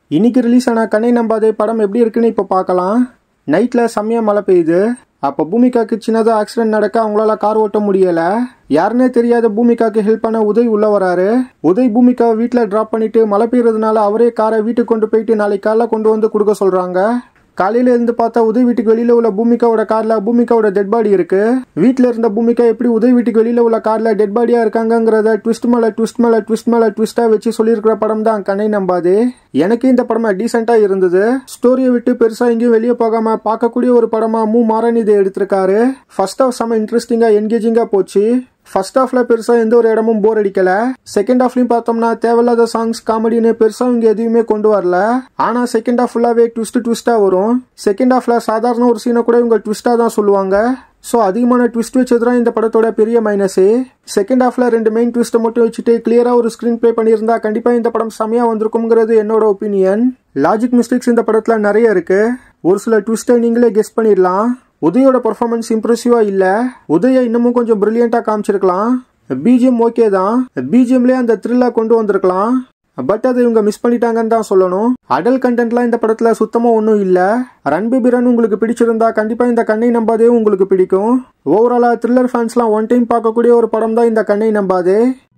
இன்னைக்கு ரிலீஸ் ஆன கண்ணை நம்பாதே படம் எப்படி இருக்குன்னு இப்போ பார்க்கலாம் நைட்டில் செம்மையாக மழை பெய்யுது அப்போ பூமிகாக்கு சின்னதாக ஆக்சிடென்ட் நடக்க அவங்களால கார் ஓட்ட முடியல யாருன்னே தெரியாத பூமிகாக்கு ஹெல்ப் பண்ண உதய் உள்ள வராரு உதய் பூமிகாவை வீட்டில் ட்ராப் பண்ணிட்டு மழை பெய்யறதுனால அவரே காரை வீட்டுக்கு கொண்டு போயிட்டு நாளைக்கு காலைல கொண்டு வந்து கொடுக்க சொல்றாங்க காலையில இருந்து பார்த்தா உதய் வீட்டுக்கு வெளியில உள்ள பூமிகாவோட கார்ல பூமிகாவோட டெட் பாடி இருக்கு வீட்ல இருந்த பூமிகா எப்படி உதய் வீட்டுக்கு வெளியில உள்ள கார்ல டெட் பாடியா இருக்காங்கங்கிறத ட்விஸ்ட் மேல ட்விஸ்ட் மேல ட்விஸ்ட் மேல ட்விஸ்டா வச்சு சொல்லியிருக்கிற படம் தான் கண்ணை நம்பாது எனக்கு இந்த படம் டீசெண்டா இருந்தது ஸ்டோரியை விட்டு பெருசா எங்கேயும் வெளியே போகாம பார்க்கக்கூடிய ஒரு படமா மூ மாறன் இதை எடுத்திருக்காரு ஃபர்ஸ்ட் ஆஃப் செம்ம இன்ட்ரெஸ்டிங்கா என்கேஜிங்கா போச்சு ஃபர்ஸ்ட் ஹாஃப்ல பெருசா எந்த ஒரு இடமும் போர் அடிக்கல செகண்ட் ஹாஃப்லயும் பார்த்தோம்னா தேவையில்லாத சாங்ஸ் காமெடின்னு பெருசா இங்க எதுவுமே கொண்டு வரல ஆனா செகண்ட் ஹாஃப் ஃபுல்லாவே ட்விஸ்ட் ட்விஸ்டா வரும் செகண்ட் ஹாஃப்ல சாதாரண ஒரு சீனை கூட இவங்க ட்விஸ்டா தான் சொல்லுவாங்க ஸோ அதிகமான ட்விஸ்ட் வச்சது தான் இந்த படத்தோட பெரிய மைனஸே செகண்ட் ஹாஃப்ல ரெண்டு மெயின் ட்விஸ்ட்டை மட்டும் வச்சுட்டு கிளியரா ஒரு ஸ்கிரீன் ப்ளே பண்ணியிருந்தா கண்டிப்பா இந்த படம் செமையா வந்திருக்குங்கிறது என்னோட ஒப்பீனியன் லாஜிக் மிஸ்டேக்ஸ் இந்த படத்துல நிறைய இருக்கு ஒரு சில ட்விஸ்ட்டை நீங்களே கெஸ் பண்ணிடலாம் உதயோட பர்ஃபார்மன்ஸ் இம்ப்ரெசிவா இல்ல உதய இன்னமும் கொஞ்சம் பிரில்லியண்டா காமிச்சிருக்கலாம் பிஜிஎம் ஓகே தான் பிஜிஎம்லேயே அந்த த்ரில்லா கொண்டு வந்திருக்கலாம் பட் அதை இவங்க மிஸ் பண்ணிட்டாங்கன்னு தான் சொல்லணும் அடல் கண்டென்ட்லாம் இந்த படத்துல சுத்தமா ஒன்றும் இல்ல ரன்பி உங்களுக்கு பிடிச்சிருந்தா கண்டிப்பா இந்த கண்ணை நம்பாதே உங்களுக்கு பிடிக்கும் ஓவராலா த்ரில்லர் ஃபேன்ஸ்லாம் ஒன் டைம் பார்க்கக்கூடிய ஒரு படம் தான் இந்த கண்ணை நம்பாதே